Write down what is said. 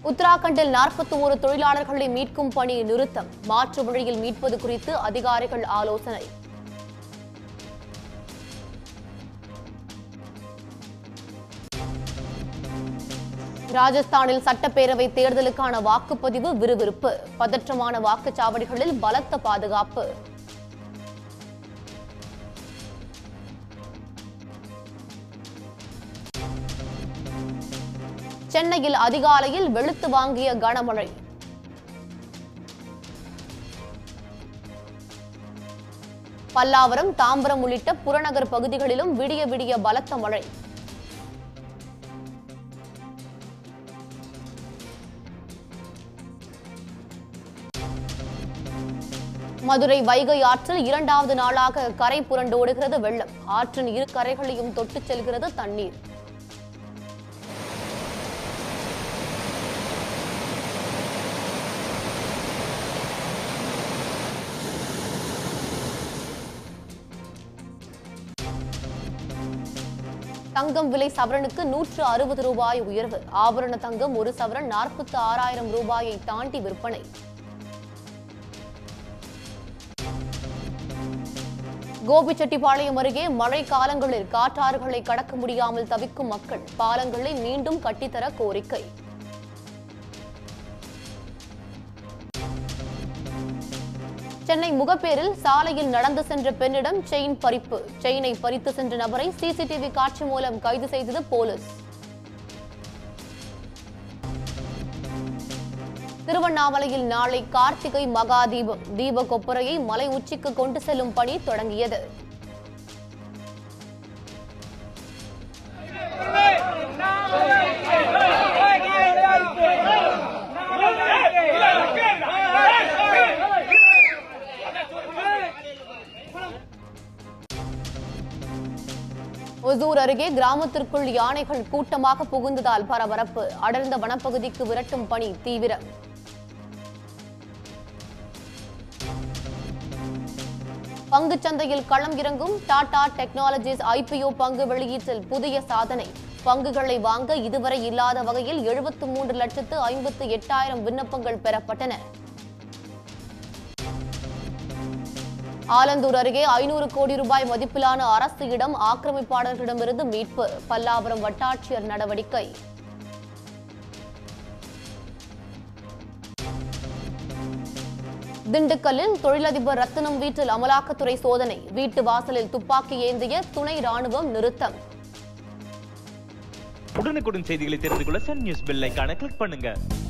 உத்தராகண்டில் நாற்பத்தி ஒரு தொழிலாளர்களை மீட்கும் பணி நிறுத்தம் மாற்று வழியில் மீட்பது குறித்து அதிகாரிகள் ஆலோசனை ராஜஸ்தானில் சட்டப்பேரவை தேர்தலுக்கான வாக்குப்பதிவு விறுவிறுப்பு பதற்றமான வாக்குச்சாவடிகளில் பலத்த பாதுகாப்பு சென்னையில் அதிகாலையில் வெளுத்து வாங்கிய கனமழை பல்லாவரம் தாம்பரம் உள்ளிட்ட புறநகர் பகுதிகளிலும் விடிய விடிய பலத்த மழை மதுரை வைகை ஆற்றில் இரண்டாவது நாளாக கரை புரண்டோடுகிறது வெள்ளம் ஆற்றின் இரு கரைகளையும் தொட்டுச் செல்கிறது தண்ணீர் தங்கம் விலை சவரனுக்கு நூற்று அறுபது ரூபாய் உயர்வு ஆபரண தங்கம் ஒரு சவரன் நாற்பத்தி ஆறாயிரம் ரூபாயை தாண்டி விற்பனை கோபிச்செட்டிப்பாளையம் அருகே மழை காலங்களில் காற்றாறுகளை கடக்க முடியாமல் தவிக்கும் மக்கள் பாலங்களை மீண்டும் கட்டித்தர கோரிக்கை சென்னை முகப்பேரில் சாலையில் நடந்து சென்ற பெண்ணிடம் செயின் பறிப்பு செயினை பறித்து சென்ற நபரை சிசிடிவி காட்சி மூலம் கைது செய்தது போலீஸ் திருவண்ணாமலையில் நாளை கார்த்திகை மகா தீபம் தீப கொப்பரையை மலை உச்சிக்கு கொண்டு செல்லும் பணி தொடங்கியது ஒசூர் அருகே கிராமத்திற்குள் யானைகள் கூட்டமாக புகுந்ததால் பரபரப்பு அடர்ந்த வனப்பகுதிக்கு விரட்டும் பணி தீவிரம் பங்குச் சந்தையில் களம் இறங்கும் டாடா டெக்னாலஜிஸ் ஐபிஓ பங்கு வெளியீட்டில் புதிய சாதனை பங்குகளை வாங்க இதுவரை இல்லாத வகையில் எழுபத்து மூன்று லட்சத்து ஐம்பத்து எட்டாயிரம் விண்ணப்பங்கள் பெறப்பட்டன ஆலந்தூர் அருகே ஐநூறு கோடி ரூபாய் மதிப்பிலான அரசு இடம் ஆக்கிரமிப்பாளர்களிடமிருந்து மீட்பு பல்லாவரம் வட்டாட்சியர் நடவடிக்கை திண்டுக்கல்லில் தொழிலதிபர் ரத்தினம் வீட்டில் அமலாக்கத்துறை சோதனை வீட்டு வாசலில் துப்பாக்கி ஏந்திய துணை ராணுவம் நிறுத்தம் உடனுக்குடன் செய்திகளை தெரிந்து கொள்ள சன் நியூஸ் பெல் ஐகானை கிளிக் பண்ணுங்க